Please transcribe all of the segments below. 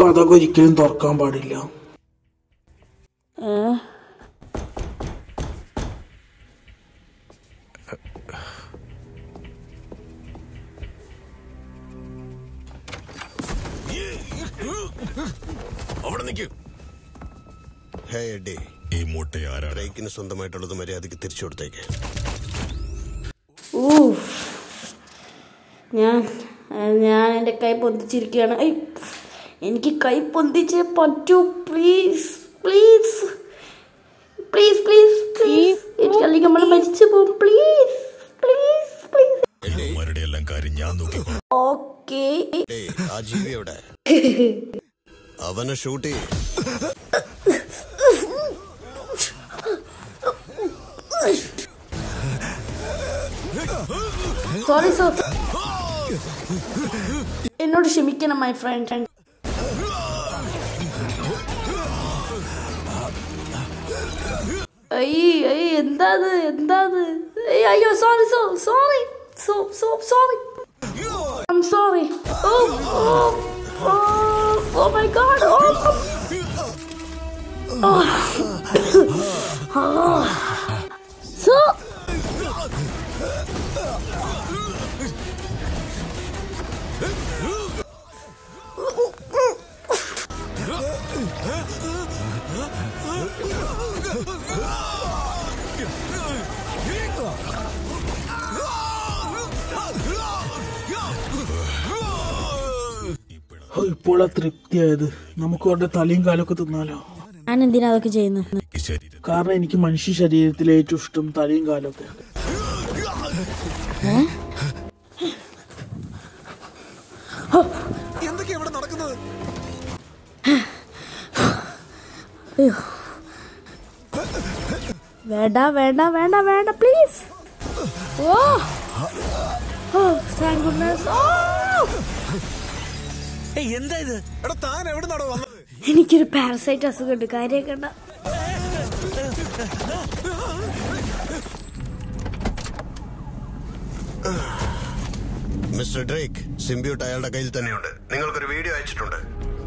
കഥക ഒരിക്കലും തുറക്കാൻ പാടില്ല ഏ അവിടെ നിൽക്കൂ ഹേ എഡി ഈ മൂട്ട ആരാണ് ബ്രേക്കിന് സ്വന്തമായിട്ടുള്ളത് മര്യാദക്ക് തിരിച്ചു കൊടുത്തേക്ക് ഊഫ്. ഞാൻ ഞാൻ എൻ്റെ കൈ പൊന്തിച്ചിരിക്കുകയാണ് ഐ, എനിക്ക് കൈ പൊന്തിച്ചേ പറ്റൂ please please please please please എനിക്കല്ലെങ്കിൽ നമ്മൾ മരിച്ചു പോകും പ്ലീസ് പ്ലീസ് പ്ലീസ് ഇവന്മാരുടെ എല്ലാം കാര്യം ഞാൻ നോക്കിക്കോളാം ഓക്കെ ഏയ് ആ ജീവി എവിടെ അവനെ ഷൂട്ട് ചെയ്യ് സോറി സോ എന്നോട് ക്ഷമിക്കണം മൈ ഫ്രണ്ട് അയ്യ അയ്യ എന്താത് എന്താത് ഏയ്, അയ്യോ sorry so sorry so so sorry I'm sorry oh oh oh oh my god oh so oh, ഇപ്പോഴാ തൃപ്തിയായത് നമുക്ക് അവരുടെ തലയും കാലൊക്കെ തിന്നാലോ ഞാൻ എന്തിനാ അതൊക്കെ ചെയ്യുന്നത് ഈ ശരീരം കാരണം എനിക്ക് മനുഷ്യ ശരീരത്തിലെ ഏറ്റവും ഇഷ്ടം തലയും കാലൊക്കെ എന്തൊക്കെയാ ഇവിടെ നടക്കുന്നത് വേണ്ട വേണ്ട വേണ്ട വേണ്ട please oh oh thank goodness oh എടാ താൻ എവിടെ നടോ വന്നത് എനിക്കൊരു പാരസൈറ്റ് അസുഖമുണ്ട് കാര്യമൊക്കെ ഉണ്ട മിസ്റ്റർ ഡ്രേക്ക് സിംബ്യൂട്ട് അയാളുടെ കയ്യിൽ തന്നെയുണ്ട് നിങ്ങൾക്കൊരു വീഡിയോ അയച്ചിട്ടുണ്ട്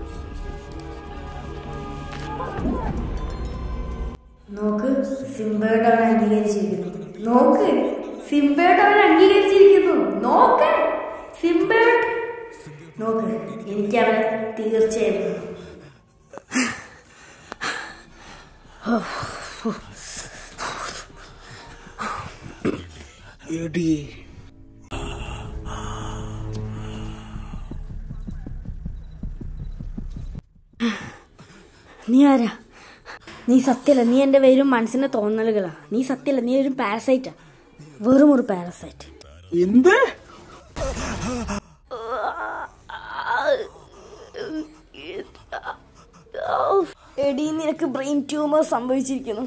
നോക്ക് സിംബയോട് അവൻ അംഗീകരിച്ചിരിക്കുന്നു നോക്ക് സിംബയോട് അവൻ അംഗീകരിച്ചിരിക്കുന്നു നോക്ക് സിംബയോട് നോക്ക് എനിക്ക് അവൻ തീർച്ചയായും എടി നീ ആരാ നീ സത്യല്ല നീ എൻ്റെ വെറും മനസ്സിന്റെ തോന്നലുകളാ നീ സത്യല്ല നീ ഒരു പാരസൈറ്റാ വെറും ഒരു പാരസൈറ്റ് എന്ത് എടി നിനക്ക് ബ്രെയിൻ ട്യൂമർ സംഭവിച്ചിരിക്കുന്നു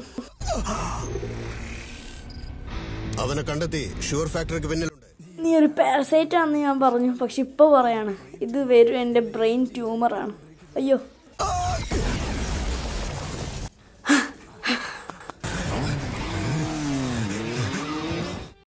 അവനെ കണ്ടെത്തി ഷുഗർ ഫാക്ടറിക്ക് പിന്നിലുണ്ട് നീ ഒരു പാരസൈറ്റ് ആണെന്ന് ഞാൻ പറഞ്ഞു പക്ഷെ ഇപ്പൊ പറയാണ് ഇത് വെറും എൻ്റെ ബ്രെയിൻ ട്യൂമറാണ് അയ്യോ